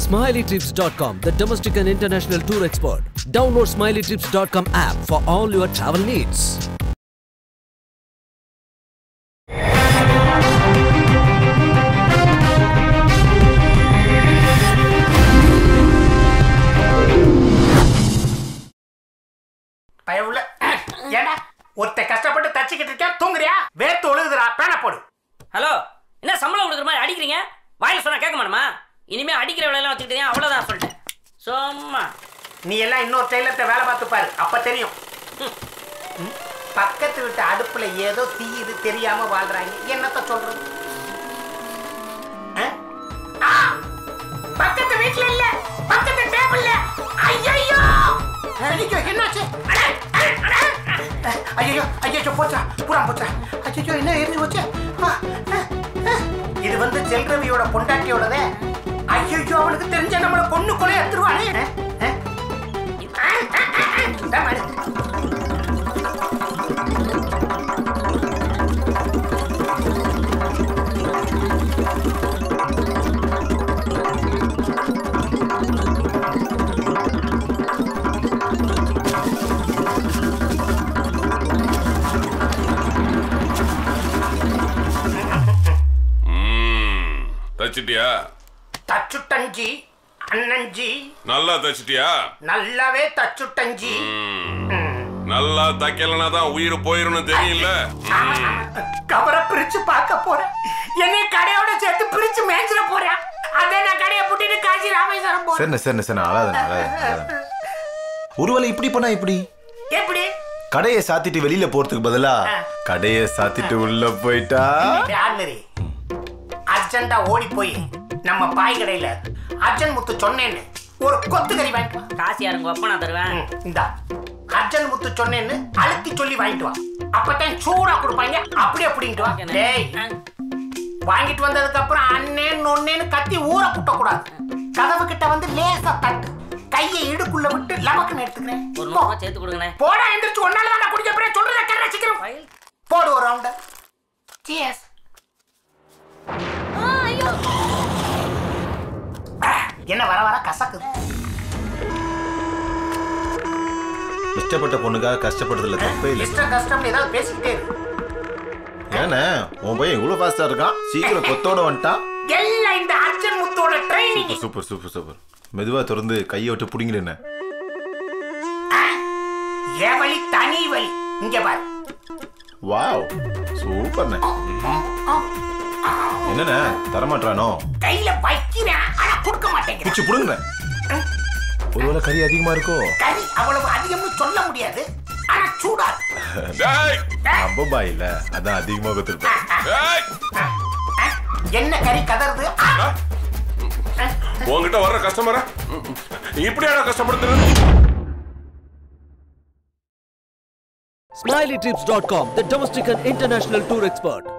SmileyTrips.com, the domestic and international tour expert. Download SmileyTrips.com app for all your travel needs. பயவுள்ள ஏடா ஒருத்த கஷ்டப்பட்டு தச்சுக்கிட்டு இருக்கேன் தூங்குறியா வேர்த்து ஒழுகுதுடா பேனை போடு ஹலோ என்ன சம்பளம் கொடுக்குற மாதிரி அடிக்கிறீங்க வாயில சொன்னா கேட்க மாட்டோமா இனிமே அடிக்கிற வேலையெல்லாம் வச்சுக்கிட்டீங்க அவ்வளோதான் சொல்லிட்டேன் சும்மா நீ எல்லாம் இன்னொரு டெய்லர்ட்ட வேலை பார்த்து பாரு அப்ப தெரியும் ம். பக்கத்து வீட்டு அடுப்புல ஏதோ தீயுது தெரியாம வாழ்றாங்க என்னத்த சொல்றது ஆ? ஆ! பக்கத்து வீட்ல இல்ல பக்கத்து டேபிள்ல ஐயோ ஐயோ என்னாச்சு அட, அட, அட. ஐயோ ஐயோ போச்சா பூரா போச்சா ஐயோ என்ன எரிஞ்சு போச்சு ஆ, ஆ, ஆ. இது வந்து செல்ரவியோட பொண்டாட்டியோடதே ஐயோ அவளுக்கு தெரிஞ்ச நம்மள பொண்ணு கொலை எடுத்துருவானே ஆ? ஆ, ஆ, ஆ, ஆ. இந்தா பாரு. ம், தச்சிட்டியா தச்சுட்டஞ்சி அண்ணஞ்சி நல்லா தச்சிட்டியா நல்லாவே தச்சுட்டஞ்சி ம், நல்லா தைக்கலனா தான் உயிர் போயிரும்னு தெரியல கவரை பிரிச்சு பார்க்க போறேன் என்னை கடையோட சேர்த்து பிரிச்சு மேய்ஞ்சிட போறேன் அதே நான் கடையை புட்டிட்டு காஞ்சி ராமேஸ்வரம் போறேன் சரிண்ணே சரிண்ணே சரிண்ணே அழாதண்ணே அழாதண்ணே ஒருவேளை இப்படி பண்ணா இப்படி எப்படி கடையை சாத்திட்டு வெளியில போறதுக்கு பதிலா ஆ. கடையை சாத்திட்டு உள்ள போயிட்டா ஆர்டினரி அர்ஜென்ட்டா ஓடி போய் நம்ம பாய் கடையில அர்ஜென்ட் முத்து சொன்னேன்னு ஒரு கொத்து கறி வாங்கிட்டு வா காசு யாருங்க ஒப்ப நான் தருவேன் ம், இந்தா அர்ஜென்ட் முத்து சொன்னேன்னு அழுத்தி சொல்லி வாங்கிட்டு வா அப்பதான் சூடா கொடுப்பாங்க அப்படி அப்படின்ட்டு வா டேய் வாங்கிட்டு வந்ததுக்கு அப்புறம் அண்ணேன் நொன்னேன்னு கத்தி ஊற குட்ட கூடாது கதவு கிட்ட வந்து லேசா தட்டு கையை இடுக்குள்ள விட்டு லமக்குன்னு எடுத்துக்கிறேன் ஒரு போ. நூறுவா சேர்த்து கொடுங்கண்ணே போடா எந்திரிச்சு ஒன்னால தான் குடிக்க போறேன் சொல்றத கேட்க சீக்கிரம் போடு ஒரு ரவுண்ட் சியர்ஸ் என்ன வர வர கசக்குது இஷ்டப்பட்ட பொண்ணுக்காக கஷ்டப்படுறதுல தப்பே இல்லை இஷ்டம் கஷ்டம்னு ஏதாவது பேசிக்கிட்டே இருக்கு ஏண்ணே உன் பையன் இவ்வளவு ஃபாஸ்டா இருக்கான் சீக்கிரம் கொத்தோட வந்துட்டான் எல்லாம் இந்த அர்ஜுன் முத்தோட ட்ரைனிங் சூப்பர் சூப்பர் சூப்பர் மெதுவா திறந்து கையை விட்டு பிடிங்கிடுண்ணே என் வழி தனி வழி இங்க பாரு வாவ் சூப்பர்ண்ணே என்னண்ணே தரமாட்டானோ கையில வைக்கிறேன் ஆனா கொடுக்க மாட்டேங்கிறேன் பிச்சு பிடுங்கண்ணே ஒருவேளை கறி அதிகமா இருக்கோ கறி அவ்வளவு அதிகம்னு சொல்ல முடியாது ஆனா சூடா இருக்கு. டேய் அப்போ பாய் இல்ல அதான் அதிகமா கொடுத்துருப்பேன் டேய் அஹ், என்ன கறி கதறுது ஆ! உன்கிட்ட வர்ற கஸ்டமரை இப்படியாடா கஷ்டப்படுத்துறது SmileyTrips.com, the domestic and international tour expert.